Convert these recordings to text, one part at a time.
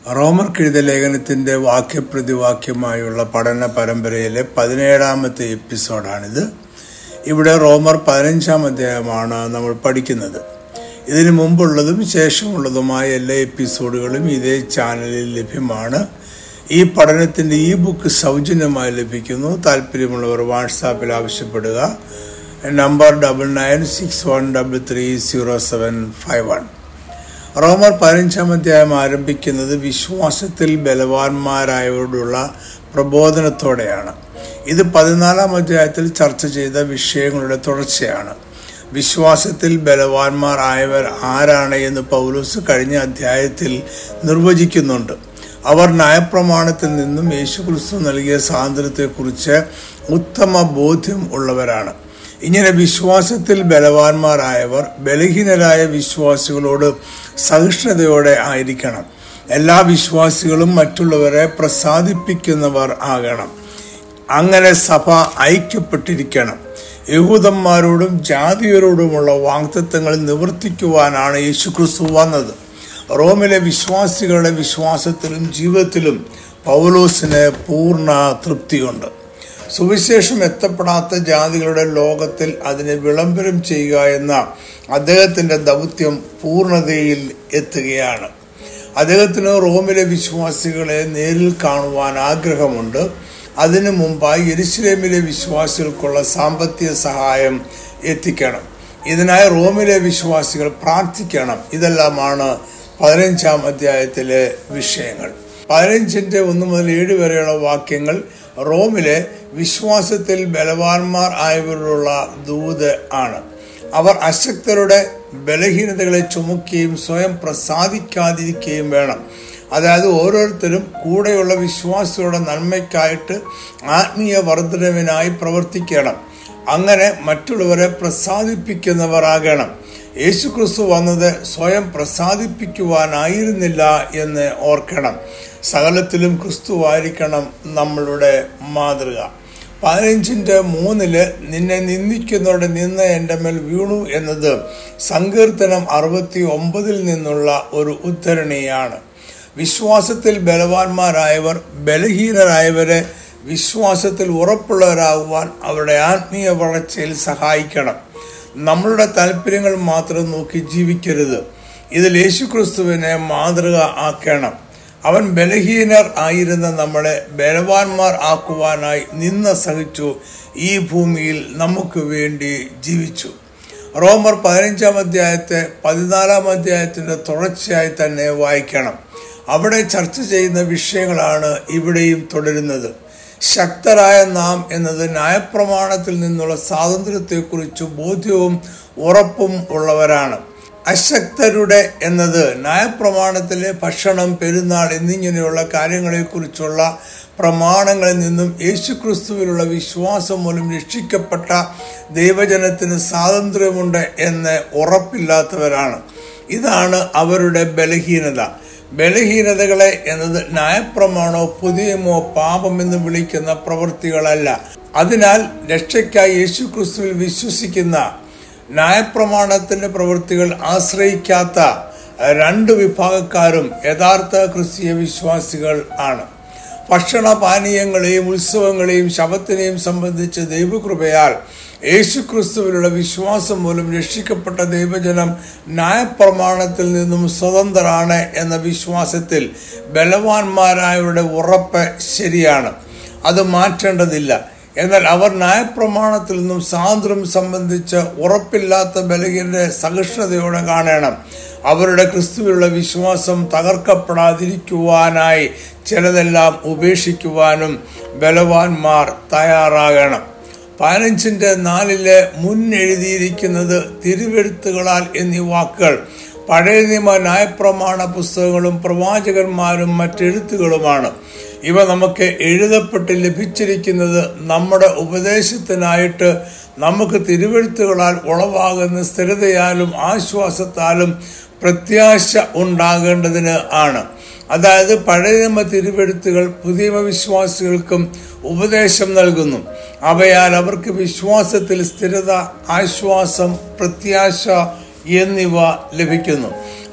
റോമർക്കെഴുത ലേഖനത്തിന്റെ വാക്യപ്രതിവാക്യമായുള്ള പഠന പരമ്പരയിലെ പതിനേഴാമത്തെ എപ്പിസോഡാണിത് ഇവിടെ റോമർ പതിനഞ്ചാം അധ്യായമാണ് നമ്മൾ പഠിക്കുന്നത് ഇതിനു മുമ്പുള്ളതും ശേഷമുള്ളതുമായ എല്ലാ എപ്പിസോഡുകളും ഇതേ ചാനലിൽ ലഭ്യമാണ് ഈ പഠനത്തിന്റെ ഈ ബുക്ക് സൗജന്യമായി ലഭിക്കുന്നു താല്പര്യമുള്ളവർ വാട്സാപ്പിൽ ആവശ്യപ്പെടുക number double nine six one double three zero seven five one റോമർ പതിനഞ്ചാം അധ്യായം ആരംഭിക്കുന്നത് വിശ്വാസത്തിൽ ബലവാന്മാരായവരോടുള്ള പ്രബോധനത്തോടെയാണ് ഇത് പതിനാലാം അധ്യായത്തിൽ ചർച്ച ചെയ്ത വിഷയങ്ങളുടെ തുടർച്ചയാണ് വിശ്വാസത്തിൽ ബലവാന്മാർ ആയവർ ആരാണ് എന്ന് പൗലൂസ് കഴിഞ്ഞ അധ്യായത്തിൽ നിർവചിക്കുന്നുണ്ട് അവർ ന്യായപ്രമാണത്തിൽ നിന്നും യേശുക്രിസ്തു നൽകിയ സ്വാതന്ത്ര്യത്തെക്കുറിച്ച് ഉത്തമ ബോധ്യം ഉള്ളവരാണ് ഇങ്ങനെ വിശ്വാസത്തിൽ ബലവാന്മാരായവർ ബലഹീനരായ വിശ്വാസികളോട് സഹിഷ്ണുതയോടെ ആയിരിക്കണം എല്ലാ വിശ്വാസികളും മറ്റുള്ളവരെ പ്രസാദിപ്പിക്കുന്നവർ ആകണം അങ്ങനെ സഭ ഐക്യപ്പെട്ടിരിക്കണം യഹൂദന്മാരോടും ജാതിയരോടുമുള്ള വാഗ്ദത്വങ്ങൾ നിവർത്തിക്കുവാനാണ് യേശുക്രിസ്തു വന്നത് റോമിലെ വിശ്വാസികളുടെ വിശ്വാസത്തിലും ജീവിതത്തിലും പൗലോസിന് പൂർണ്ണ തൃപ്തിയുണ്ട് സുവിശേഷം എത്തപ്പെടാത്ത ജാതികളുടെ ലോകത്തിൽ അതിനെ വിളംബരം ചെയ്യുക എന്ന അദ്ദേഹത്തിൻ്റെ ദൗത്യം പൂർണ്ണതയിൽ എത്തുകയാണ് അദ്ദേഹത്തിന് റോമിലെ വിശ്വാസികളെ നേരിൽ കാണുവാൻ ആഗ്രഹമുണ്ട് അതിനു മുമ്പായി യെരുസലേമിലെ വിശ്വാസികൾക്കുള്ള സാമ്പത്തിക സഹായം എത്തിക്കണം ഇതിനായി റോമിലെ വിശ്വാസികൾ പ്രാർത്ഥിക്കണം ഇതെല്ലാമാണ് പതിനഞ്ചാം അധ്യായത്തിലെ വിഷയങ്ങൾ പതിനഞ്ചിൻ്റെ ഒന്ന് മുതൽ ഏഴ് വരെയുള്ള വാക്യങ്ങൾ റോമിലെ വിശ്വാസത്തിൽ ബലവാന്മാർ ആയവരോടുള്ള ദൂത് ആണ് അവർ അശക്തരുടെ ബലഹീനതകളെ ചുമക്കുകയും സ്വയം പ്രസാദിക്കാതിരിക്കുകയും വേണം അതായത് ഓരോരുത്തരും കൂടെയുള്ള വിശ്വാസികളുടെ നന്മയ്ക്കായിട്ട് ആത്മീയ വർധനവിനായി പ്രവർത്തിക്കണം അങ്ങനെ മറ്റുള്ളവരെ പ്രസാദിപ്പിക്കുന്നവരാകണം യേശുക്രിസ്തു വന്നത് സ്വയം പ്രസാദിപ്പിക്കുവാനായിരുന്നില്ല എന്ന് ഓർക്കണം സകലത്തിലും ക്രിസ്തുവായിരിക്കണം നമ്മളുടെ മാതൃക പതിനഞ്ചിൻ്റെ മൂന്നില് നിന്നെ നിന്ദിക്കുന്നവരുടെ നിന്ന് എൻ്റെ മേൽ വീണു എന്നത് സങ്കീർത്തനം അറുപത്തി ഒമ്പതിൽ നിന്നുള്ള ഒരു ഉദ്ധരണിയാണ് വിശ്വാസത്തിൽ ബലവാന്മാരായവർ ബലഹീനരായവരെ വിശ്വാസത്തിൽ ഉറപ്പുള്ളവരാകുവാൻ അവരുടെ ആത്മീയ വളർച്ചയിൽ സഹായിക്കണം നമ്മളുടെ താല്പര്യങ്ങൾ മാത്രം നോക്കി ജീവിക്കരുത് ഇതിൽ യേശുക്രിസ്തുവിനെ മാതൃക ആക്കണം അവൻ ബലഹീനർ ആയിരുന്ന നമ്മളെ ബലവാന്മാർ ആക്കുവാനായി നിന്ന സഹിച്ചു ഈ ഭൂമിയിൽ നമുക്ക് വേണ്ടി ജീവിച്ചു റോമർ പതിനഞ്ചാം അധ്യായത്തെ പതിനാലാം അധ്യായത്തിൻ്റെ തുടർച്ചയായി തന്നെ വായിക്കണം അവിടെ ചർച്ച ചെയ്യുന്ന വിഷയങ്ങളാണ് ഇവിടെയും തുടരുന്നത് ശക്തരായ നാം എന്നത് ന്യായപ്രമാണത്തിൽ നിന്നുള്ള സ്വാതന്ത്ര്യത്തെക്കുറിച്ച് ബോധ്യവും ഉറപ്പും ഉള്ളവരാണ് അശക്തരുടെ എന്നത് ന്യായപ്രമാണത്തിലെ ഭക്ഷണം പെരുന്നാൾ എന്നിങ്ങനെയുള്ള കാര്യങ്ങളെക്കുറിച്ചുള്ള പ്രമാണങ്ങളിൽ നിന്നും യേശുക്രിസ്തുവിലുള്ള വിശ്വാസം മൂലം രക്ഷിക്കപ്പെട്ട ദൈവജനത്തിന് സ്വാതന്ത്ര്യമുണ്ട് എന്ന് ഉറപ്പില്ലാത്തവരാണ് ഇതാണ് അവരുടെ ബലഹീനത ബലഹീനതകളെ എന്നത് ന്യായപ്രമാണോ പുതിയമോ പാപമെന്ന് വിളിക്കുന്ന പ്രവൃത്തികളല്ല അതിനാൽ രക്ഷയ്ക്കായി യേശുക്രിസ്തുവിൽ വിശ്വസിക്കുന്ന ന്യായപ്രമാണത്തിന്റെ പ്രവൃത്തികൾ ആശ്രയിക്കാത്ത രണ്ട് വിഭാഗക്കാരും യഥാർത്ഥ ക്രിസ്തീയ വിശ്വാസികൾ ആണ് ഭക്ഷണപാനീയങ്ങളെയും ഉത്സവങ്ങളെയും ശബത്തിനെയും സംബന്ധിച്ച് ദൈവകൃപയാൽ യേശുക്രിസ്തുവിലുള്ള വിശ്വാസം മൂലം രക്ഷിക്കപ്പെട്ട ദൈവജനം ന്യായപ്രമാണത്തിൽ നിന്നും സ്വതന്ത്രരാണ് എന്ന വിശ്വാസത്തിൽ ബലവാന്മാരായവരുടെ ഉറപ്പ് ശരിയാണ് അത് മാറ്റേണ്ടതില്ല എന്നാൽ അവർ ന്യായപ്രമാണത്തിൽ നിന്നും സ്വാതന്ത്ര്യം സംബന്ധിച്ച് ഉറപ്പില്ലാത്ത ബലഹീനരെ സഹിഷ്ണുതയോടെ കാണണം അവരുടെ ക്രിസ്തുവിലുള്ള വിശ്വാസം തകർക്കപ്പെടാതിരിക്കുവാനായി ചിലതെല്ലാം ഉപേക്ഷിക്കുവാനും ബലവാന്മാർ തയ്യാറാകണം പതിനഞ്ചിൻ്റെ നാലില് മുൻ എഴുതിയിരിക്കുന്നത് തിരുവെഴുത്തുകളാൽ എന്നീ വാക്കുകൾ പഴയ നിയമ ന്യായപ്രമാണ പുസ്തകങ്ങളും പ്രവാചകന്മാരും മറ്റെഴുത്തുകളുമാണ് ഇവ നമുക്ക് എഴുതപ്പെട്ട് ലഭിച്ചിരിക്കുന്നത് നമ്മുടെ ഉപദേശത്തിനായിട്ട് നമുക്ക് തിരുവെഴുത്തുകളാൽ ഉളവാകുന്ന സ്ഥിരതയാലും ആശ്വാസത്താലും പ്രത്യാശ ഉണ്ടാകേണ്ടതിന് ആണ് അതായത് പഴയ നിയമ തിരുവെഴുത്തുകൾ പുതിയ വിശ്വാസികൾക്കും ഉപദേശം നൽകുന്നു അവയാൽ അവർക്ക് വിശ്വാസത്തിൽ സ്ഥിരത ആശ്വാസം പ്രത്യാശ എന്നിവ ലഭിക്കുന്നു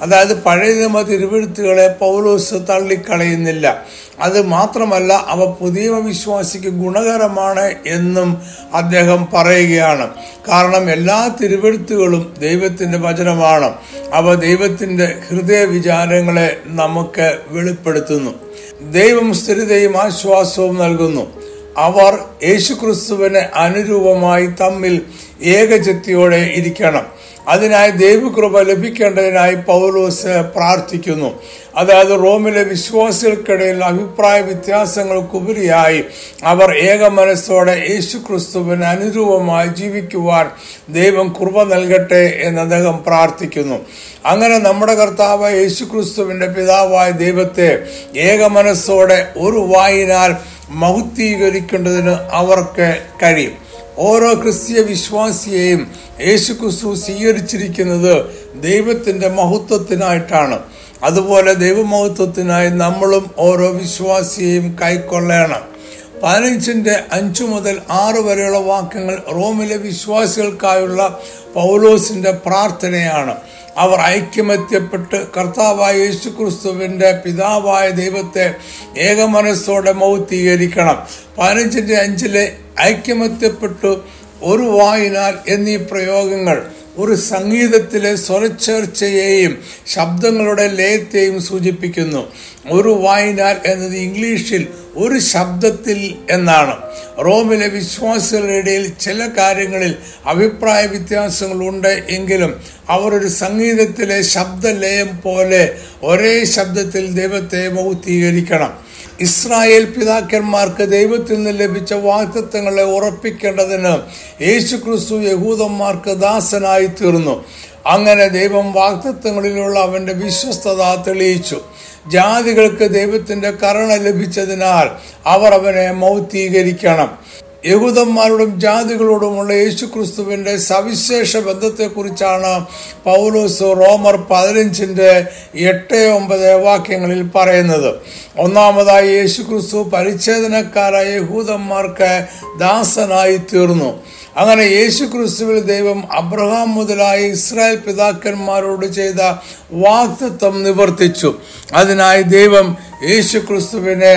അതായത് പഴയ നിയമ തിരുവഴുത്തുകളെ പൗലോസ് തള്ളിക്കളയുന്നില്ല അത് മാത്രമല്ല അവ പുതിയ വിശ്വാസിക്ക് ഗുണകരമാണ് എന്നും അദ്ദേഹം പറയുകയാണ് കാരണം എല്ലാ തിരുവഴുത്തുകളും ദൈവത്തിൻ്റെ വചനമാണ് അവ ദൈവത്തിൻ്റെ ഹൃദയ വിചാരങ്ങളെ നമുക്ക് വെളിപ്പെടുത്തുന്നു ദൈവം സ്ഥിരതയും ആശ്വാസവും നൽകുന്നു അവർ യേശുക്രിസ്തുവിന് അനുരൂപമായി തമ്മിൽ ഏകചക്തിയോടെ ഇരിക്കണം അതിനായി ദൈവകൃപ ലഭിക്കേണ്ടതിനായി പൗലോസ് പ്രാർത്ഥിക്കുന്നു അതായത് റോമിലെ വിശ്വാസികൾക്കിടയിൽ അഭിപ്രായ വ്യത്യാസങ്ങൾക്കുപരിയായി അവർ ഏക മനസ്സോടെ യേശു ക്രിസ്തുവിന് അനുരൂപമായി ജീവിക്കുവാൻ ദൈവം കൃപ നൽകട്ടെ എന്ന് അദ്ദേഹം പ്രാർത്ഥിക്കുന്നു അങ്ങനെ നമ്മുടെ കർത്താവ് യേശു ക്രിസ്തുവിന്റെ പിതാവായ ദൈവത്തെ ഏക മനസ്സോടെ ഒരു വായിനാൽ മഹുദ്ധീകരിക്കേണ്ടതിന് അവർക്ക് കഴിയും ഓരോ ക്രിസ്തീയ വിശ്വാസിയെയും യേശു ക്രിസ്തു സ്വീകരിച്ചിരിക്കുന്നത് ദൈവത്തിന്റെ മഹത്വത്തിനായിട്ടാണ് അതുപോലെ ദൈവമഹത്വത്തിനായി നമ്മളും ഓരോ വിശ്വാസിയെയും കൈക്കൊള്ളണം പതിനഞ്ചിന്റെ അഞ്ചു മുതൽ ആറ് വരെയുള്ള വാക്യങ്ങൾ റോമിലെ വിശ്വാസികൾക്കായുള്ള പൗലോസിന്റെ പ്രാർത്ഥനയാണ് അവർ ഐക്യമത്യപ്പെട്ട് കർത്താവായ യേശു ക്രിസ്തുവിന്റെ പിതാവായ ദൈവത്തെ ഏകമനസ്സോടെ മൗത്തീകരിക്കണം പതിനഞ്ചിന്റെ അഞ്ചിലെ ഐക്യമത്യപ്പെട്ടു ഒരു വായിനാൽ എന്നീ പ്രയോഗങ്ങൾ ഒരു സംഗീതത്തിലെ സ്വരച്ചേർച്ചയെയും ശബ്ദങ്ങളുടെ ലയത്തെയും സൂചിപ്പിക്കുന്നു ഒരു വായിനാൽ എന്നത് ഇംഗ്ലീഷിൽ ഒരു ശബ്ദത്തിൽ എന്നാണ് റോമിലെ വിശ്വാസികളുടെ ഇടയിൽ ചില കാര്യങ്ങളിൽ അഭിപ്രായ വ്യത്യാസങ്ങളുണ്ട് എങ്കിലും അവർ ഒരു സംഗീതത്തിലെ ശബ്ദലയം പോലെ ഒരേ ശബ്ദത്തിൽ ദൈവത്തെ മൗത്തീകരിക്കണം ഇസ്രായേൽ പിതാക്കന്മാർക്ക് ദൈവത്തിൽ നിന്ന് ലഭിച്ച വാഗ്ദത്വങ്ങളെ ഉറപ്പിക്കേണ്ടതിന് യേശു ക്രിസ്തു യഹൂദന്മാർക്ക് ദാസനായി തീർന്നു അങ്ങനെ ദൈവം വാഗ്ദത്വങ്ങളിലുള്ള അവന്റെ വിശ്വസ്തത തെളിയിച്ചു ജാതികൾക്ക് ദൈവത്തിന്റെ കരുണ ലഭിച്ചതിനാൽ അവർ അവനെ മൗത്തീകരിക്കണം യഹൂദന്മാരോടും ജാതികളോടുമുള്ള യേശു ക്രിസ്തുവിന്റെ സവിശേഷ ബന്ധത്തെക്കുറിച്ചാണ് പൗലോസ് റോമർ പതിനഞ്ചിന്റെ എട്ട് ഒമ്പത് വാക്യങ്ങളിൽ പറയുന്നത് ഒന്നാമതായി യേശു ക്രിസ്തു പരിച്ഛേദനക്കാരായ യഹൂദന്മാർക്ക് ദാസനായി തീർന്നു അങ്ങനെ യേശു ക്രിസ്തുവിൽ ദൈവം അബ്രഹാം മുതലായ ഇസ്രായേൽ പിതാക്കന്മാരോട് ചെയ്ത വാക്തത്വം നിവർത്തിച്ചു അതിനായി ദൈവം യേശു ക്രിസ്തുവിനെ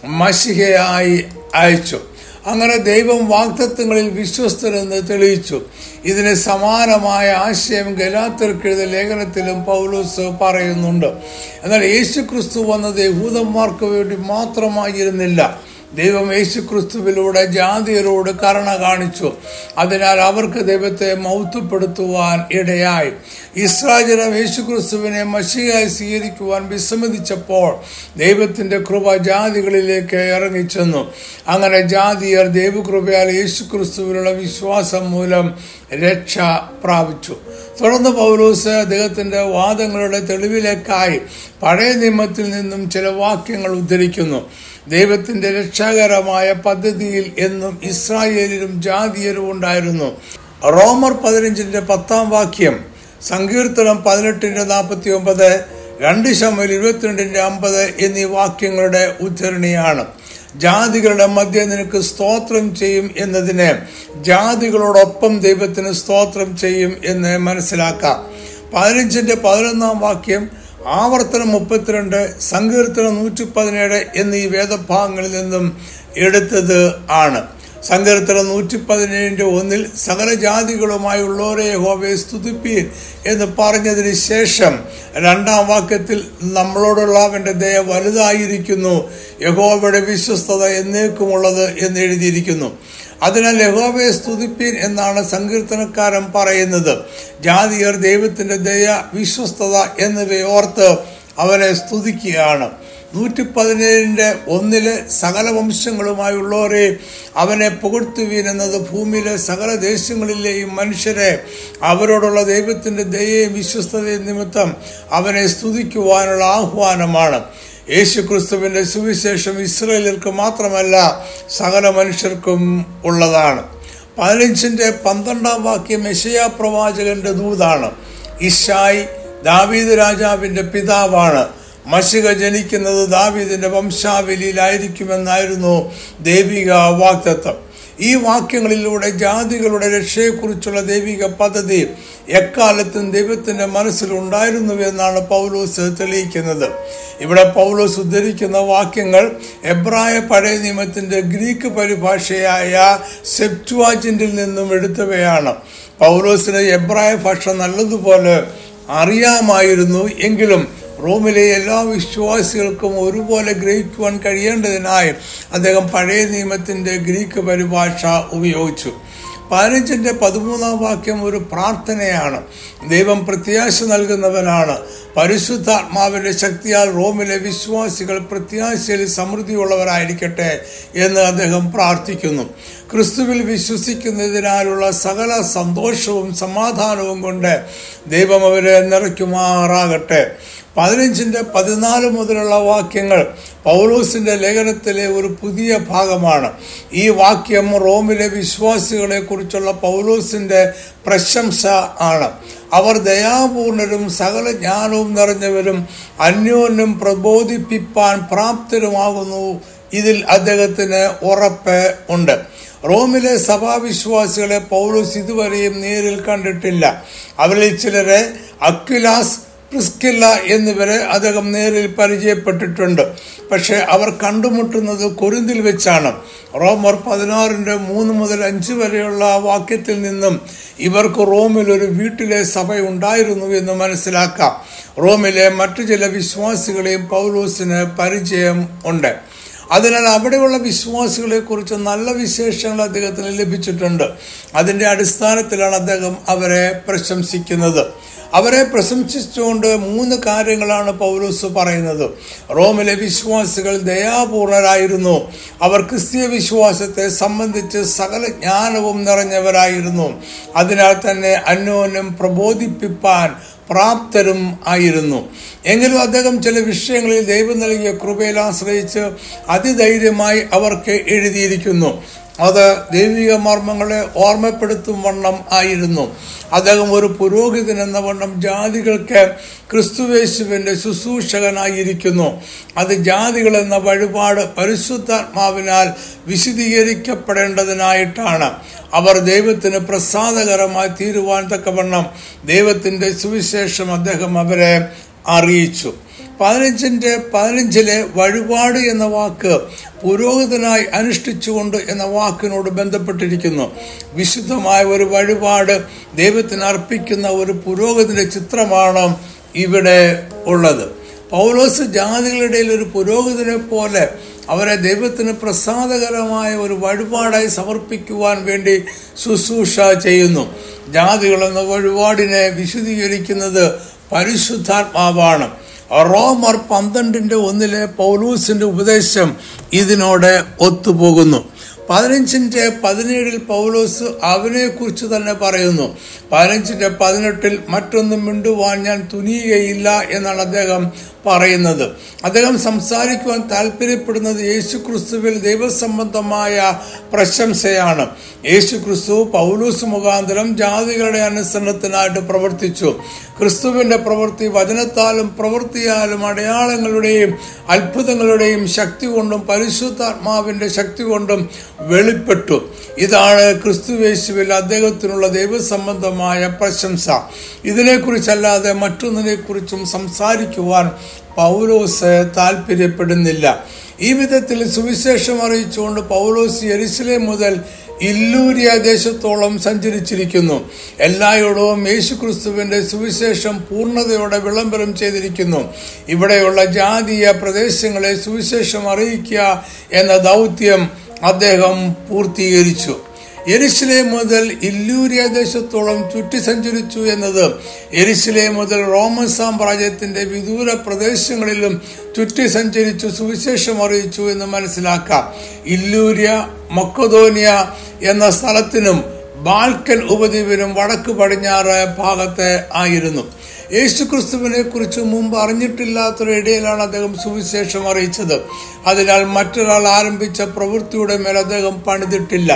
മഷിഹയായി അയച്ചു അങ്ങനെ ദൈവം വാക്തത്വങ്ങളിൽ വിശ്വസ്തരെന്ന് തെളിയിച്ചു ഇതിന് സമാനമായ ആശയം ഗലാത്തർക്കെഴുത ലേഖനത്തിലും പൗലോസ് പറയുന്നുണ്ട് എന്നാൽ യേശു ക്രിസ്തു വന്നത് യഹൂദന്മാർക്ക് വേണ്ടി മാത്രമായിരുന്നില്ല ദൈവം യേശു ക്രിസ്തുവിലൂടെ ജാതിയരോട് കരുണ കാണിച്ചു അതിനാൽ അവർക്ക് ദൈവത്തെ മൗത്വപ്പെടുത്തുവാൻ ഇടയായി ഇസ്രാജനം യേശു ക്രിസ്തുവിനെ മഷിയായി സ്വീകരിക്കുവാൻ വിസമ്മതിച്ചപ്പോൾ ദൈവത്തിന്റെ കൃപ ജാതികളിലേക്ക് ഇറങ്ങിച്ചെന്നു അങ്ങനെ ജാതിയർ ദൈവകൃപയാൽ യേശു ക്രിസ്തുവിലുള്ള വിശ്വാസം മൂലം രക്ഷ പ്രാപിച്ചു തുടർന്ന് പൗലൂസ് അദ്ദേഹത്തിന്റെ വാദങ്ങളുടെ തെളിവിലേക്കായി പഴയ നിയമത്തിൽ നിന്നും ചില വാക്യങ്ങൾ ഉദ്ധരിക്കുന്നു ദൈവത്തിന്റെ രക്ഷാകരമായ പദ്ധതിയിൽ എന്നും ഇസ്രായേലിലും ജാതിയരും ഉണ്ടായിരുന്നു റോമർ പതിനഞ്ചിന്റെ പത്താം വാക്യം സങ്കീർത്തനം പതിനെട്ടിന്റെ നാൽപ്പത്തി ഒമ്പത് രണ്ട് ശമൽ ഇരുപത്തിരണ്ടിന്റെ അമ്പത് എന്നീ വാക്യങ്ങളുടെ ഉദ്ധരണിയാണ് ജാതികളുടെ മധ്യ നിനക്ക് സ്തോത്രം ചെയ്യും എന്നതിന് ജാതികളോടൊപ്പം ദൈവത്തിന് സ്തോത്രം ചെയ്യും എന്ന് മനസ്സിലാക്കാം പതിനഞ്ചിന്റെ പതിനൊന്നാം വാക്യം ആവർത്തനം മുപ്പത്തിരണ്ട് സങ്കീർത്തനം നൂറ്റി പതിനേഴ് എന്നീ വേദഭാഗങ്ങളിൽ നിന്നും എടുത്തത് ആണ് സങ്കീർത്തനം നൂറ്റി പതിനേഴിൻ്റെ ഒന്നിൽ സകല ജാതികളുമായുള്ളവരെ യഹോവയെ സ്തുതിപ്പീൻ എന്ന് പറഞ്ഞതിന് ശേഷം രണ്ടാം വാക്യത്തിൽ നമ്മളോടുള്ള അവൻ്റെ ദയ വലുതായിരിക്കുന്നു യഹോവയുടെ വിശ്വസ്തത എന്നേക്കുമുള്ളത് എന്ന് എഴുതിയിരിക്കുന്നു അതിനാൽ യഹോവയെ സ്തുതിപ്പീൻ എന്നാണ് സങ്കീർത്തനക്കാരൻ പറയുന്നത് ജാതിയർ ദൈവത്തിന്റെ ദയ വിശ്വസ്തത എന്നിവയെ ഓർത്ത് അവനെ സ്തുതിക്കുകയാണ് നൂറ്റി പതിനേഴിൻ്റെ ഒന്നില് സകല വംശങ്ങളുമായുള്ളവരെ അവനെ പുകഴ്ത്തുവീൻ എന്നത് ഭൂമിയിലെ സകല ദേശങ്ങളിലെയും മനുഷ്യരെ അവരോടുള്ള ദൈവത്തിൻ്റെ ദയയും വിശ്വസ്തതയും നിമിത്തം അവനെ സ്തുതിക്കുവാനുള്ള ആഹ്വാനമാണ് യേശു ക്രിസ്തുവിൻ്റെ സുവിശേഷം ഇസ്രയേലർക്ക് മാത്രമല്ല സകല മനുഷ്യർക്കും ഉള്ളതാണ് പതിനഞ്ചിൻ്റെ പന്ത്രണ്ടാം വാക്യം യശയാ പ്രവാചകന്റെ ദൂതാണ് ഇഷായി ദാവീദ് രാജാവിൻ്റെ പിതാവാണ് മഷിക ജനിക്കുന്നത് ദാവീദിന്റെ വംശാവലിയിലായിരിക്കുമെന്നായിരുന്നു ദൈവിക വാക്തത്വം ഈ വാക്യങ്ങളിലൂടെ ജാതികളുടെ രക്ഷയെക്കുറിച്ചുള്ള ദൈവിക പദ്ധതി എക്കാലത്തും ദൈവത്തിന്റെ മനസ്സിലുണ്ടായിരുന്നു എന്നാണ് പൗലോസ് തെളിയിക്കുന്നത് ഇവിടെ പൗലോസ് ഉദ്ധരിക്കുന്ന വാക്യങ്ങൾ എബ്രായ പഴയ നിയമത്തിന്റെ ഗ്രീക്ക് പരിഭാഷയായ സെപ്റ്റുവാജിന്റിൽ നിന്നും എടുത്തവയാണ് പൗലോസിന് എബ്രായ ഭാഷ നല്ലതുപോലെ അറിയാമായിരുന്നു എങ്കിലും റോമിലെ എല്ലാ വിശ്വാസികൾക്കും ഒരുപോലെ ഗ്രഹിക്കുവാൻ കഴിയേണ്ടതിനായി അദ്ദേഹം പഴയ നിയമത്തിന്റെ ഗ്രീക്ക് പരിഭാഷ ഉപയോഗിച്ചു പതിനഞ്ചിന്റെ പതിമൂന്നാം വാക്യം ഒരു പ്രാർത്ഥനയാണ് ദൈവം പ്രത്യാശ നൽകുന്നവനാണ് പരിശുദ്ധാത്മാവിന്റെ ശക്തിയാൽ റോമിലെ വിശ്വാസികൾ പ്രത്യാശയിൽ സമൃദ്ധിയുള്ളവരായിരിക്കട്ടെ എന്ന് അദ്ദേഹം പ്രാർത്ഥിക്കുന്നു ക്രിസ്തുവിൽ വിശ്വസിക്കുന്നതിനാലുള്ള സകല സന്തോഷവും സമാധാനവും കൊണ്ട് ദൈവം അവരെ നിറയ്ക്കുമാറാകട്ടെ പതിനഞ്ചിന്റെ പതിനാല് മുതലുള്ള വാക്യങ്ങൾ പൗലോസിന്റെ ലേഖനത്തിലെ ഒരു പുതിയ ഭാഗമാണ് ഈ വാക്യം റോമിലെ വിശ്വാസികളെ കുറിച്ചുള്ള പൗലോസിന്റെ പ്രശംസ ആണ് അവർ ദയാപൂർണരും സകല ജ്ഞാനവും നിറഞ്ഞവരും അന്യോന്യം പ്രബോധിപ്പിപ്പാൻ പ്രാപ്തരുമാകുന്നു ഇതിൽ അദ്ദേഹത്തിന് ഉറപ്പ് ഉണ്ട് റോമിലെ സഭാവിശ്വാസികളെ പൗലോസ് ഇതുവരെയും നേരിൽ കണ്ടിട്ടില്ല അവരിൽ ചിലരെ അക്വിലാസ് പ്രിസ്കില്ല എന്നിവരെ അദ്ദേഹം നേരിൽ പരിചയപ്പെട്ടിട്ടുണ്ട് പക്ഷെ അവർ കണ്ടുമുട്ടുന്നത് കൊരിന്തിൽ വെച്ചാണ് റോമർ പതിനാറിന്റെ മൂന്ന് മുതൽ അഞ്ച് വരെയുള്ള വാക്യത്തിൽ നിന്നും ഇവർക്ക് റോമിൽ ഒരു വീട്ടിലെ സഭ ഉണ്ടായിരുന്നു എന്ന് മനസ്സിലാക്കാം റോമിലെ മറ്റു ചില വിശ്വാസികളെയും പൗലോസിന് പരിചയം ഉണ്ട് അതിനാൽ അവിടെയുള്ള വിശ്വാസികളെ കുറിച്ച് നല്ല വിശേഷങ്ങൾ അദ്ദേഹത്തിന് ലഭിച്ചിട്ടുണ്ട് അതിന്റെ അടിസ്ഥാനത്തിലാണ് അദ്ദേഹം അവരെ പ്രശംസിക്കുന്നത് അവരെ പ്രശംസിച്ചുകൊണ്ട് മൂന്ന് കാര്യങ്ങളാണ് പൗലോസ് പറയുന്നത് റോമിലെ വിശ്വാസികൾ ദയാപൂർണരായിരുന്നു അവർ ക്രിസ്തീയ വിശ്വാസത്തെ സംബന്ധിച്ച് സകല ജ്ഞാനവും നിറഞ്ഞവരായിരുന്നു അതിനാൽ തന്നെ അന്യോന്യം പ്രബോധിപ്പിപ്പാൻ പ്രാപ്തരും ആയിരുന്നു എങ്കിലും അദ്ദേഹം ചില വിഷയങ്ങളിൽ ദൈവം നൽകിയ കൃപയിൽ ആശ്രയിച്ച് അതിധൈര്യമായി അവർക്ക് എഴുതിയിരിക്കുന്നു അത് ദൈവിക മർമ്മങ്ങളെ ഓർമ്മപ്പെടുത്തും വണ്ണം ആയിരുന്നു അദ്ദേഹം ഒരു പുരോഹിതൻ എന്ന വണ്ണം ജാതികൾക്ക് ക്രിസ്തുവേശുവിന്റെ ശുശ്രൂഷകനായിരിക്കുന്നു അത് ജാതികൾ എന്ന വഴിപാട് പരിശുദ്ധാത്മാവിനാൽ വിശദീകരിക്കപ്പെടേണ്ടതിനായിട്ടാണ് അവർ ദൈവത്തിന് പ്രസാദകരമായി തീരുവാൻ തക്കവണ്ണം ദൈവത്തിന്റെ സുവിശേഷം അദ്ദേഹം അവരെ അറിയിച്ചു പതിനഞ്ചിന്റെ പതിനഞ്ചിലെ വഴിപാട് എന്ന വാക്ക് പുരോഹിതനായി അനുഷ്ഠിച്ചുകൊണ്ട് എന്ന വാക്കിനോട് ബന്ധപ്പെട്ടിരിക്കുന്നു വിശുദ്ധമായ ഒരു വഴിപാട് ദൈവത്തിന് അർപ്പിക്കുന്ന ഒരു പുരോഹിതന്റെ ചിത്രമാണ് ഇവിടെ ഉള്ളത് പൗലോസ് ജാതികളുടെ ഇടയിൽ ഒരു പുരോഹിതനെ പോലെ അവരെ ദൈവത്തിന് പ്രസാദകരമായ ഒരു വഴിപാടായി സമർപ്പിക്കുവാൻ വേണ്ടി ശുശ്രൂഷ ചെയ്യുന്നു ജാതികൾ എന്ന വഴിപാടിനെ വിശദീകരിക്കുന്നത് പരിശുദ്ധാത്മാവാണ് റോമർ പന്ത്രണ്ടിന്റെ ഒന്നിലെ പൗലൂസിന്റെ ഉപദേശം ഇതിനോട് ഒത്തുപോകുന്നു പതിനഞ്ചിന്റെ പതിനേഴിൽ പൗലോസ് അവനെ കുറിച്ച് തന്നെ പറയുന്നു പതിനഞ്ചിന്റെ പതിനെട്ടിൽ മറ്റൊന്നും മിണ്ടുവാൻ ഞാൻ തുനിയുകയില്ല എന്നാണ് അദ്ദേഹം പറയുന്നത് അദ്ദേഹം സംസാരിക്കുവാൻ താല്പര്യപ്പെടുന്നത് യേശു ക്രിസ്തുവിൽ ദൈവസംബന്ധമായ പ്രശംസയാണ് യേശു ക്രിസ്തു പൗലൂസ് മുഖാന്തരം ജാതികളുടെ അനുസരണത്തിനായിട്ട് പ്രവർത്തിച്ചു ക്രിസ്തുവിന്റെ പ്രവൃത്തി വചനത്താലും പ്രവൃത്തിയാലും അടയാളങ്ങളുടെയും അത്ഭുതങ്ങളുടെയും ശക്തി കൊണ്ടും പരിശുദ്ധാത്മാവിന്റെ ശക്തി കൊണ്ടും വെളിപ്പെട്ടു ഇതാണ് ക്രിസ്തുവേശുവിൽ അദ്ദേഹത്തിനുള്ള ദൈവസംബന്ധമായ പ്രശംസ ഇതിനെക്കുറിച്ചല്ലാതെ മറ്റൊന്നിനെക്കുറിച്ചും സംസാരിക്കുവാൻ പൗലോസ് താല്പര്യപ്പെടുന്നില്ല ഈ വിധത്തിൽ സുവിശേഷം അറിയിച്ചുകൊണ്ട് പൗലോസ് എരിശിലെ മുതൽ ഇല്ലൂരിയ ദേശത്തോളം സഞ്ചരിച്ചിരിക്കുന്നു എല്ലായിടവും യേശുക്രിസ്തുവിന്റെ സുവിശേഷം പൂർണ്ണതയോടെ വിളംബരം ചെയ്തിരിക്കുന്നു ഇവിടെയുള്ള ജാതീയ പ്രദേശങ്ങളെ സുവിശേഷം അറിയിക്കുക എന്ന ദൗത്യം അദ്ദേഹം പൂർത്തീകരിച്ചു എരിശിലെ മുതൽ ഇല്ലൂരിയ ദേശത്തോളം ചുറ്റി സഞ്ചരിച്ചു എന്നത് എരിശിലെ മുതൽ റോമൻ സാമ്രാജ്യത്തിന്റെ വിദൂര പ്രദേശങ്ങളിലും ചുറ്റി സഞ്ചരിച്ചു സുവിശേഷം അറിയിച്ചു എന്ന് മനസ്സിലാക്കാം ഇല്ലൂരിയ മക്കതോനിയ എന്ന സ്ഥലത്തിനും ബാൽക്കൻ ഉപദ്വീപിനും വടക്ക് പടിഞ്ഞാറ് ഭാഗത്ത് ആയിരുന്നു യേശുക്രിസ്തുവിനെ കുറിച്ച് മുമ്പ് അറിഞ്ഞിട്ടില്ലാത്തൊരു ഇടയിലാണ് അദ്ദേഹം സുവിശേഷം അറിയിച്ചത് അതിനാൽ മറ്റൊരാൾ ആരംഭിച്ച പ്രവൃത്തിയുടെ മേൽ അദ്ദേഹം പണിതിട്ടില്ല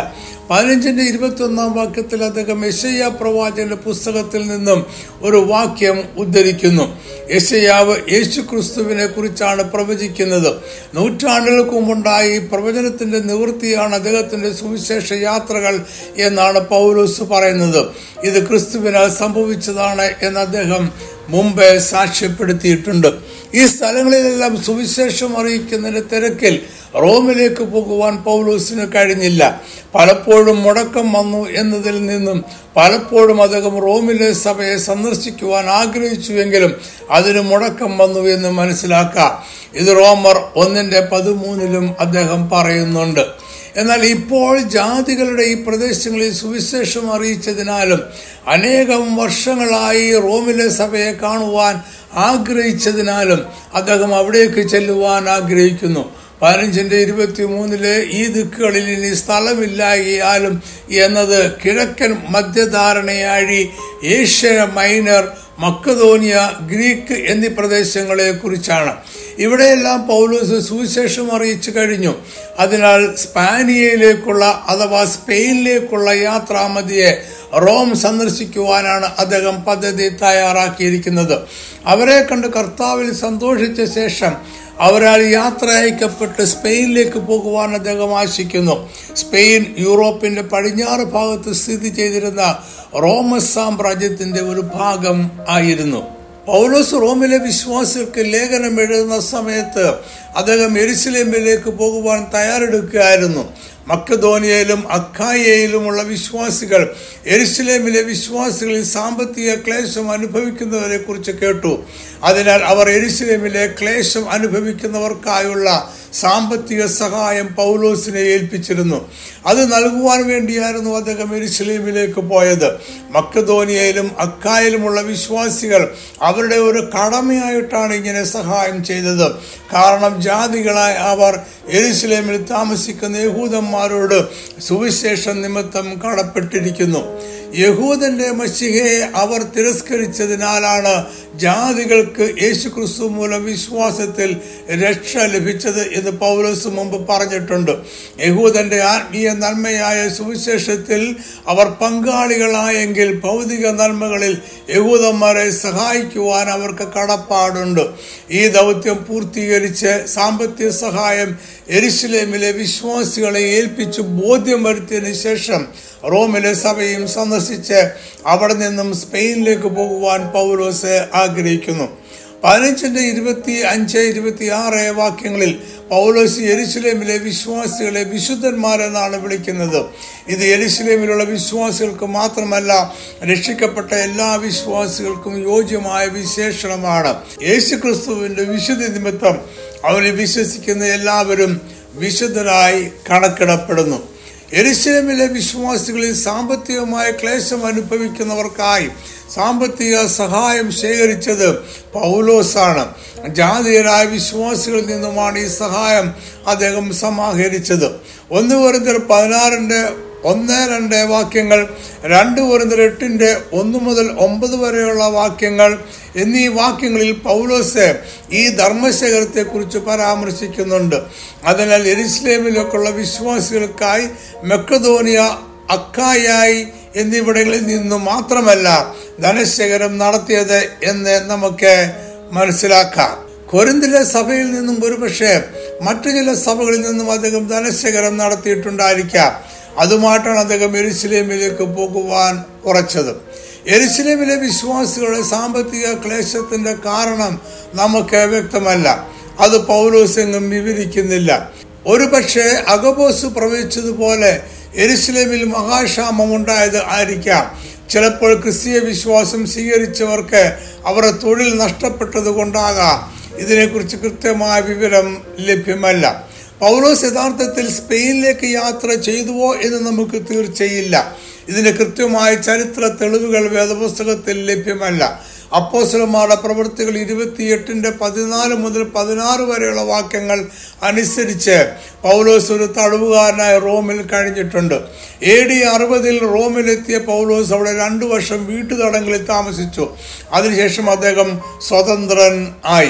പതിനഞ്ചിന്റെ ഇരുപത്തി ഒന്നാം വാക്യത്തിൽ അദ്ദേഹം യശയ്യ പ്രവാചകന്റെ പുസ്തകത്തിൽ നിന്നും ഒരു വാക്യം ഉദ്ധരിക്കുന്നു യശയാവ് യേശു ക്രിസ്തുവിനെ കുറിച്ചാണ് പ്രവചിക്കുന്നത് നൂറ്റാണ്ടുകൾക്ക് മുമ്പുണ്ടായ ഈ പ്രവചനത്തിന്റെ നിവൃത്തിയാണ് അദ്ദേഹത്തിന്റെ സുവിശേഷ യാത്രകൾ എന്നാണ് പൗലോസ് പറയുന്നത് ഇത് ക്രിസ്തുവിനാൽ സംഭവിച്ചതാണ് എന്ന് അദ്ദേഹം മുമ്പേ സാക്ഷ്യപ്പെടുത്തിയിട്ടുണ്ട് ഈ സ്ഥലങ്ങളിലെല്ലാം സുവിശേഷം അറിയിക്കുന്നതിന്റെ തിരക്കിൽ റോമിലേക്ക് പോകുവാൻ പൗലോസിന് കഴിഞ്ഞില്ല പലപ്പോഴും മുടക്കം വന്നു എന്നതിൽ നിന്നും പലപ്പോഴും അദ്ദേഹം റോമിലെ സഭയെ സന്ദർശിക്കുവാൻ ആഗ്രഹിച്ചുവെങ്കിലും അതിന് മുടക്കം വന്നു എന്ന് മനസ്സിലാക്കാം ഇത് റോമർ ഒന്നിന്റെ പതിമൂന്നിലും അദ്ദേഹം പറയുന്നുണ്ട് എന്നാൽ ഇപ്പോൾ ജാതികളുടെ ഈ പ്രദേശങ്ങളിൽ സുവിശേഷം അറിയിച്ചതിനാലും അനേകം വർഷങ്ങളായി റോമിലെ സഭയെ കാണുവാൻ ആഗ്രഹിച്ചതിനാലും അദ്ദേഹം അവിടേക്ക് ചെല്ലുവാൻ ആഗ്രഹിക്കുന്നു പതിനഞ്ചിന്റെ ഇരുപത്തി മൂന്നില് ഈ ദിക്കുകളിൽ ഇനി സ്ഥലമില്ലായാലും എന്നത് കിഴക്കൻ മധ്യധാരണയാഴി ഏഷ്യ മൈനർ മക്കതോനിയ ഗ്രീക്ക് എന്നീ പ്രദേശങ്ങളെ കുറിച്ചാണ് ഇവിടെയെല്ലാം പൗലോസ് സുവിശേഷം അറിയിച്ചു കഴിഞ്ഞു അതിനാൽ സ്പാനിയയിലേക്കുള്ള അഥവാ സ്പെയിനിലേക്കുള്ള യാത്രാമതിയെ റോം സന്ദർശിക്കുവാനാണ് അദ്ദേഹം പദ്ധതി തയ്യാറാക്കിയിരിക്കുന്നത് അവരെ കണ്ട് കർത്താവിൽ സന്തോഷിച്ച ശേഷം അവരാൽ യാത്ര അയക്കപ്പെട്ട് സ്പെയിനിലേക്ക് പോകുവാൻ അദ്ദേഹം ആശിക്കുന്നു സ്പെയിൻ യൂറോപ്പിന്റെ പടിഞ്ഞാറ് ഭാഗത്ത് സ്ഥിതി ചെയ്തിരുന്ന റോമസ് സാമ്രാജ്യത്തിന്റെ ഒരു ഭാഗം ആയിരുന്നു പൗലോസ് റോമിലെ വിശ്വാസികൾക്ക് ലേഖനം എഴുതുന്ന സമയത്ത് അദ്ദേഹം എരുസലേമിലേക്ക് പോകുവാൻ തയ്യാറെടുക്കുകയായിരുന്നു മക്കധോനിയയിലും അക്കായയിലുമുള്ള വിശ്വാസികൾ എരുസലേമിലെ വിശ്വാസികളിൽ സാമ്പത്തിക ക്ലേശം അനുഭവിക്കുന്നവരെ കുറിച്ച് കേട്ടു അതിനാൽ അവർ എരുസലേമിലെ ക്ലേശം അനുഭവിക്കുന്നവർക്കായുള്ള സാമ്പത്തിക സഹായം പൗലോസിനെ ഏൽപ്പിച്ചിരുന്നു അത് നൽകുവാൻ വേണ്ടിയായിരുന്നു അദ്ദേഹം എരുസലേമിലേക്ക് പോയത് മക്കധോനിയയിലും അക്കായയിലുമുള്ള വിശ്വാസികൾ അവരുടെ ഒരു കടമയായിട്ടാണ് ഇങ്ങനെ സഹായം ചെയ്തത് കാരണം ജാതികളായ അവർ എരുസലേമിൽ താമസിക്കുന്ന യഹൂദന്മാരോട് സുവിശേഷം നിമിത്തം കടപ്പെട്ടിരിക്കുന്നു യഹൂദന്റെ മഷികയെ അവർ തിരസ്കരിച്ചതിനാലാണ് ജാതികൾക്ക് യേശുക്രിസ്തു മൂലം വിശ്വാസത്തിൽ രക്ഷ ലഭിച്ചത് എന്ന് പൗലോസ് മുമ്പ് പറഞ്ഞിട്ടുണ്ട് യഹൂദന്റെ ആത്മീയ നന്മയായ സുവിശേഷത്തിൽ അവർ പങ്കാളികളായെങ്കിൽ ഭൗതിക നന്മകളിൽ യഹൂദന്മാരെ സഹായിക്കുവാൻ അവർക്ക് കടപ്പാടുണ്ട് ഈ ദൗത്യം പൂർത്തീകരിച്ച് സാമ്പത്തിക സഹായം എരിശിലേമിലെ വിശ്വാസികളെ ഏൽപ്പിച്ച് ബോധ്യം വരുത്തിയതിനു ശേഷം റോമിലെ സഭയും സന്ദർശിച്ച് അവിടെ നിന്നും സ്പെയിനിലേക്ക് പോകുവാൻ പൗലോസ് ആഗ്രഹിക്കുന്നു പതിനഞ്ചിന്റെ ഇരുപത്തി അഞ്ച് ഇരുപത്തി ആറ് വാക്യങ്ങളിൽ പൗലോസ് എരുസലേമിലെ വിശ്വാസികളെ വിശുദ്ധന്മാരെന്നാണ് വിളിക്കുന്നത് ഇത് എരുസലേമിലുള്ള വിശ്വാസികൾക്ക് മാത്രമല്ല രക്ഷിക്കപ്പെട്ട എല്ലാ വിശ്വാസികൾക്കും യോജ്യമായ വിശേഷണമാണ് യേശുക്രിസ്തുവിന്റെ വിശുദ്ധി നിമിത്തം അവനെ വിശ്വസിക്കുന്ന എല്ലാവരും വിശുദ്ധരായി കണക്കിടപ്പെടുന്നു എരുസലേമിലെ വിശ്വാസികളിൽ സാമ്പത്തികമായ ക്ലേശം അനുഭവിക്കുന്നവർക്കായി സാമ്പത്തിക സഹായം ശേഖരിച്ചത് പൗലോസാണ് ജാതീയരായ വിശ്വാസികളിൽ നിന്നുമാണ് ഈ സഹായം അദ്ദേഹം സമാഹരിച്ചത് ഒന്ന് വെറുതെ പതിനാറിന്റെ ഒന്ന് രണ്ട് വാക്യങ്ങൾ രണ്ട് വെറുതെ എട്ടിന്റെ ഒന്ന് മുതൽ ഒമ്പത് വരെയുള്ള വാക്യങ്ങൾ എന്നീ വാക്യങ്ങളിൽ പൗലോസ് ഈ ധർമ്മശേഖരത്തെ കുറിച്ച് പരാമർശിക്കുന്നുണ്ട് അതിനാൽ എരുസലേമിലേക്കുള്ള വിശ്വാസികൾക്കായി മെക്കധോനിയ അക്കായായി എന്നിവിടങ്ങളിൽ നിന്നും മാത്രമല്ല ധനശേഖരം നടത്തിയത് എന്ന് നമുക്ക് മനസ്സിലാക്കാം കൊരിന്തിലെ സഭയിൽ നിന്നും ഒരുപക്ഷെ മറ്റു ചില സഭകളിൽ നിന്നും അദ്ദേഹം ധനശേഖരം നടത്തിയിട്ടുണ്ടായിരിക്കാം അതുമായിട്ടാണ് അദ്ദേഹം എരുസലേമിലേക്ക് പോകുവാൻ ഉറച്ചത് എരുസലേമിലെ വിശ്വാസികളുടെ സാമ്പത്തിക ക്ലേശത്തിന്റെ കാരണം നമുക്ക് വ്യക്തമല്ല അത് പൗലോസെങ്ങും വിവരിക്കുന്നില്ല ഒരുപക്ഷെ അഗബോസ് പ്രവചിച്ചതുപോലെ എരുസലേമിൽ മഹാക്ഷാമം ഉണ്ടായത് ആയിരിക്കാം ചിലപ്പോൾ ക്രിസ്തീയ വിശ്വാസം സ്വീകരിച്ചവർക്ക് അവരുടെ തൊഴിൽ നഷ്ടപ്പെട്ടത് കൊണ്ടാകാം ഇതിനെക്കുറിച്ച് കൃത്യമായ വിവരം ലഭ്യമല്ല പൗലോസ് യഥാർത്ഥത്തിൽ സ്പെയിനിലേക്ക് യാത്ര ചെയ്തുവോ എന്ന് നമുക്ക് തീർച്ചയില്ല ഇതിന് കൃത്യമായ ചരിത്ര തെളിവുകൾ വേദപുസ്തകത്തിൽ ലഭ്യമല്ല അപ്പോസലന്മാരുടെ പ്രവൃത്തികൾ ഇരുപത്തിയെട്ടിന്റെ പതിനാല് മുതൽ പതിനാറ് വരെയുള്ള വാക്യങ്ങൾ അനുസരിച്ച് പൗലോസ് ഒരു തടവുകാരനായ റോമിൽ കഴിഞ്ഞിട്ടുണ്ട് എ ഡി അറുപതിൽ റോമിലെത്തിയ പൗലോസ് അവിടെ രണ്ടു വർഷം വീട്ടുതടങ്ങളിൽ താമസിച്ചു അതിനുശേഷം അദ്ദേഹം സ്വതന്ത്രൻ ആയി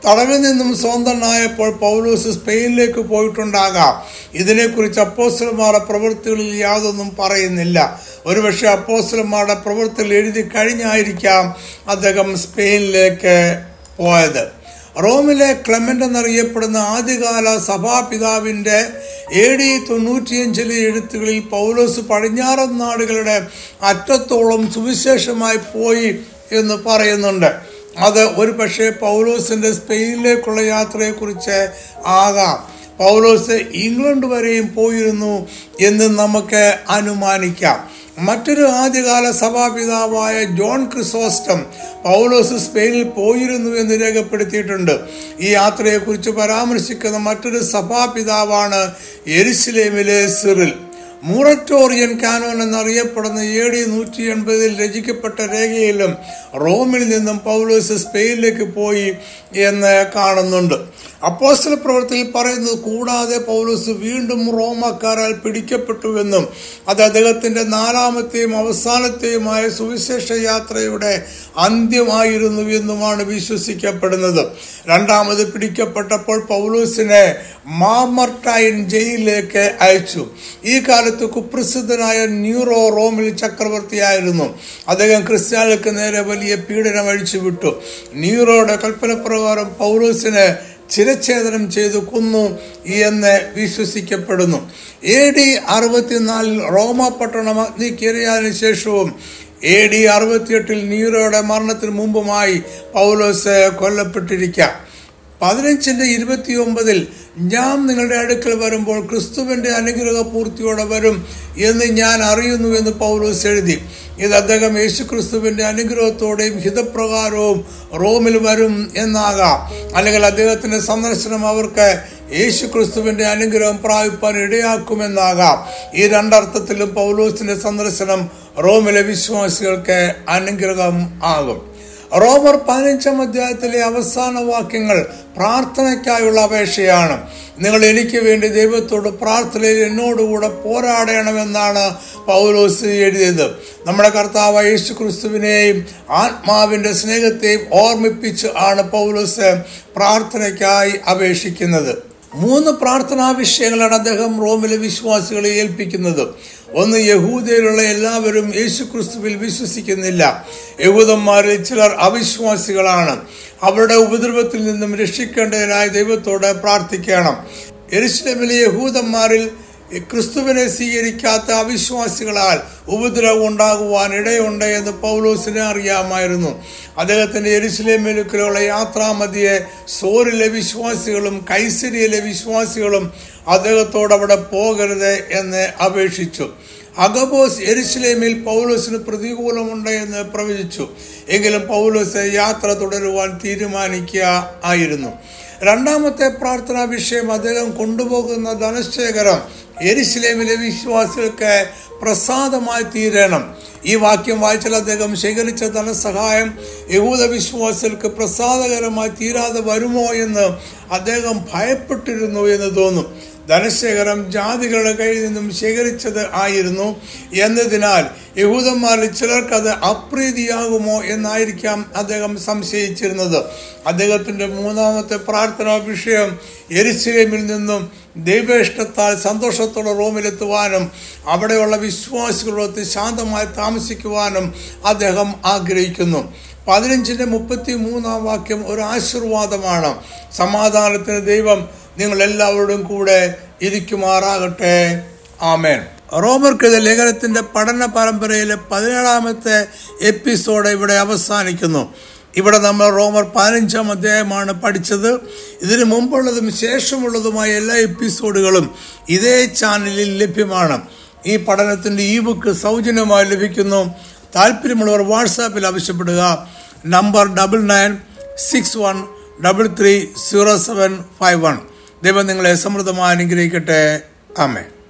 തടവിൽ നിന്നും സ്വതന്ത്രനായപ്പോൾ പൗലോസ് സ്പെയിനിലേക്ക് പോയിട്ടുണ്ടാകാം ഇതിനെക്കുറിച്ച് അപ്പോസ്റ്റലന്മാരുടെ പ്രവൃത്തികളിൽ യാതൊന്നും പറയുന്നില്ല ഒരുപക്ഷെ അപ്പോസ്റ്റലന്മാരുടെ പ്രവൃത്തികൾ എഴുതി കഴിഞ്ഞായിരിക്കാം അദ്ദേഹം സ്പെയിനിലേക്ക് പോയത് റോമിലെ ക്ലെമന്റ് എന്നറിയപ്പെടുന്ന ആദ്യകാല സഭാപിതാവിൻ്റെ എ ഡി തൊണ്ണൂറ്റിയഞ്ചിലെ എഴുത്തുകളിൽ പൗലോസ് പടിഞ്ഞാറൻ നാടുകളുടെ അറ്റത്തോളം സുവിശേഷമായി പോയി എന്ന് പറയുന്നുണ്ട് അത് ഒരു പക്ഷേ പൗലോസിൻ്റെ സ്പെയിനിലേക്കുള്ള യാത്രയെക്കുറിച്ച് ആകാം പൗലോസ് ഇംഗ്ലണ്ട് വരെയും പോയിരുന്നു എന്ന് നമുക്ക് അനുമാനിക്കാം മറ്റൊരു ആദ്യകാല സഭാപിതാവായ ജോൺ ക്രിസോസ്റ്റം പൗലോസ് സ്പെയിനിൽ പോയിരുന്നു എന്ന് രേഖപ്പെടുത്തിയിട്ടുണ്ട് ഈ യാത്രയെക്കുറിച്ച് പരാമർശിക്കുന്ന മറ്റൊരു സഭാപിതാവാണ് എരുസലേമിലെ സിറിൽ മൂററ്റോറിയൻ കാനോൻ എന്നറിയപ്പെടുന്ന എ ഡി നൂറ്റി എൺപതിൽ രചിക്കപ്പെട്ട രേഖയിലും റോമിൽ നിന്നും പൗലോസ് സ്പെയിനിലേക്ക് പോയി എന്ന് കാണുന്നുണ്ട് അപ്പോസ്റ്റൽ പ്രവൃത്തിയിൽ പറയുന്നത് കൂടാതെ പൗലോസ് വീണ്ടും റോമക്കാരാൽ പിടിക്കപ്പെട്ടുവെന്നും അത് അദ്ദേഹത്തിന്റെ നാലാമത്തെയും അവസാനത്തെയുമായ സുവിശേഷ യാത്രയുടെ അന്ത്യമായിരുന്നു എന്നുമാണ് വിശ്വസിക്കപ്പെടുന്നത് രണ്ടാമത് പിടിക്കപ്പെട്ടപ്പോൾ പൗലോസിനെ മാമർട്ടൈൻ ജയിലിലേക്ക് അയച്ചു ഈ കാലത്ത് കുപ്രസിദ്ധനായ ന്യൂറോ റോമിൽ ചക്രവർത്തിയായിരുന്നു അദ്ദേഹം ക്രിസ്ത്യാനികൾക്ക് നേരെ വലിയ പീഡനം അഴിച്ചുവിട്ടു ന്യൂറോയുടെ കൽപ്പനപ്രകാരം പൗലോസിനെ ചിരച്ഛേദനം ചെയ്തു കൊന്നു എന്ന് വിശ്വസിക്കപ്പെടുന്നു എ ഡി അറുപത്തിനാലിൽ റോമ പട്ടണം അഗ്നിക്കിരയാതിനു ശേഷവും എ ഡി അറുപത്തിയെട്ടിൽ നീറോയുടെ മരണത്തിന് മുമ്പുമായി പൗലോസ് കൊല്ലപ്പെട്ടിരിക്കാം പതിനഞ്ചിന്റെ ഇരുപത്തി ഒമ്പതിൽ ഞാൻ നിങ്ങളുടെ അടുക്കൽ വരുമ്പോൾ ക്രിസ്തുവിന്റെ അനുഗ്രഹ പൂർത്തിയോടെ വരും എന്ന് ഞാൻ അറിയുന്നു എന്ന് പൗലോസ് എഴുതി ഇത് അദ്ദേഹം യേശു ക്രിസ്തുവിന്റെ അനുഗ്രഹത്തോടെയും ഹിതപ്രകാരവും റോമിൽ വരും എന്നാകാം അല്ലെങ്കിൽ അദ്ദേഹത്തിന്റെ സന്ദർശനം അവർക്ക് യേശു ക്രിസ്തുവിന്റെ അനുഗ്രഹം പ്രാപിപ്പാൻ ഇടയാക്കുമെന്നാകാം ഈ രണ്ടർത്ഥത്തിലും പൗലോസിന്റെ സന്ദർശനം റോമിലെ വിശ്വാസികൾക്ക് അനുഗ്രഹം ആകും റോമർ പതിനഞ്ചാം അധ്യായത്തിലെ അവസാന വാക്യങ്ങൾ പ്രാർത്ഥനയ്ക്കായുള്ള അപേക്ഷയാണ് നിങ്ങൾ എനിക്ക് വേണ്ടി ദൈവത്തോട് പ്രാർത്ഥനയിൽ എന്നോടുകൂടെ പോരാടണമെന്നാണ് പൗലോസ് എഴുതിയത് നമ്മുടെ കർത്താവ് യേശു ക്രിസ്തുവിനെയും ആത്മാവിൻ്റെ സ്നേഹത്തെയും ഓർമ്മിപ്പിച്ച് ആണ് പൗലോസ് പ്രാർത്ഥനയ്ക്കായി അപേക്ഷിക്കുന്നത് മൂന്ന് പ്രാർത്ഥനാ വിഷയങ്ങളാണ് അദ്ദേഹം റോമിലെ വിശ്വാസികളെ ഏൽപ്പിക്കുന്നത് ഒന്ന് യഹൂദയിലുള്ള എല്ലാവരും യേശു ക്രിസ്തുവിൽ വിശ്വസിക്കുന്നില്ല യഹൂദന്മാരിൽ ചിലർ അവിശ്വാസികളാണ് അവരുടെ ഉപദ്രവത്തിൽ നിന്നും രക്ഷിക്കേണ്ടതിനായി ദൈവത്തോട് പ്രാർത്ഥിക്കണം എരുസലേമിലെ യഹൂദന്മാരിൽ ക്രിസ്തുവിനെ സ്വീകരിക്കാത്ത അവിശ്വാസികളാൽ ഉപദ്രവം ഉണ്ടാകുവാൻ ഇടയുണ്ട് എന്ന് പൗലോസിനെ അറിയാമായിരുന്നു അദ്ദേഹത്തിന്റെ എരുസലേമിലേക്കുള്ള യാത്രാമതിയെ സോറിലെ വിശ്വാസികളും കൈസരിയിലെ വിശ്വാസികളും അദ്ദേഹത്തോട് അവിടെ പോകരുത് എന്ന് അപേക്ഷിച്ചു അഗബോസ് എരുസലേമിൽ പൗലോസിന് പ്രതികൂലമുണ്ട് എന്ന് പ്രവചിച്ചു എങ്കിലും പൗലോസ് യാത്ര തുടരുവാൻ തീരുമാനിക്കുക ആയിരുന്നു രണ്ടാമത്തെ പ്രാർത്ഥനാ വിഷയം അദ്ദേഹം കൊണ്ടുപോകുന്ന ധനശേഖരം എരിശിലേമിലെ വിശ്വാസികൾക്ക് പ്രസാദമായി തീരണം ഈ വാക്യം വായിച്ചാൽ അദ്ദേഹം ശേഖരിച്ച ധനസഹായം യഹൂദ വിശ്വാസികൾക്ക് പ്രസാദകരമായി തീരാതെ വരുമോ എന്ന് അദ്ദേഹം ഭയപ്പെട്ടിരുന്നു എന്ന് തോന്നും ധനശേഖരം ജാതികളുടെ കയ്യിൽ നിന്നും ശേഖരിച്ചത് ആയിരുന്നു എന്നതിനാൽ യഹൂദന്മാരിൽ ചിലർക്കത് അപ്രീതിയാകുമോ എന്നായിരിക്കാം അദ്ദേഹം സംശയിച്ചിരുന്നത് അദ്ദേഹത്തിന്റെ മൂന്നാമത്തെ പ്രാർത്ഥനാ വിഷയം എരിശിലേമിൽ നിന്നും ദൈവേഷ്ടത്താൽ സന്തോഷത്തോടെ റോമിലെത്തുവാനും അവിടെയുള്ള വിശ്വാസികളോട് ശാന്തമായി താമസിക്കുവാനും അദ്ദേഹം ആഗ്രഹിക്കുന്നു പതിനഞ്ചിന്റെ മുപ്പത്തി മൂന്നാം വാക്യം ഒരു ആശീർവാദമാണ് സമാധാനത്തിന് ദൈവം നിങ്ങൾ എല്ലാവരോടും കൂടെ ഇരിക്കുമാറാകട്ടെ ആമേൻ റോമർക്കെതിരെ ലേഖനത്തിന്റെ പഠന പരമ്പരയിലെ പതിനേഴാമത്തെ എപ്പിസോഡ് ഇവിടെ അവസാനിക്കുന്നു ഇവിടെ നമ്മൾ റോമർ പതിനഞ്ചാം അധ്യായമാണ് പഠിച്ചത് ഇതിനു മുമ്പുള്ളതും ശേഷമുള്ളതുമായ എല്ലാ എപ്പിസോഡുകളും ഇതേ ചാനലിൽ ലഭ്യമാണ് ഈ പഠനത്തിൻ്റെ ഈ ബുക്ക് സൗജന്യമായി ലഭിക്കുന്നു താല്പര്യമുള്ളവർ വാട്സാപ്പിൽ ആവശ്യപ്പെടുക number double nine six one double three zero seven five one ദൈവം നിങ്ങളെ സമൃദ്ധമായി അനുഗ്രഹിക്കട്ടെ ആമേ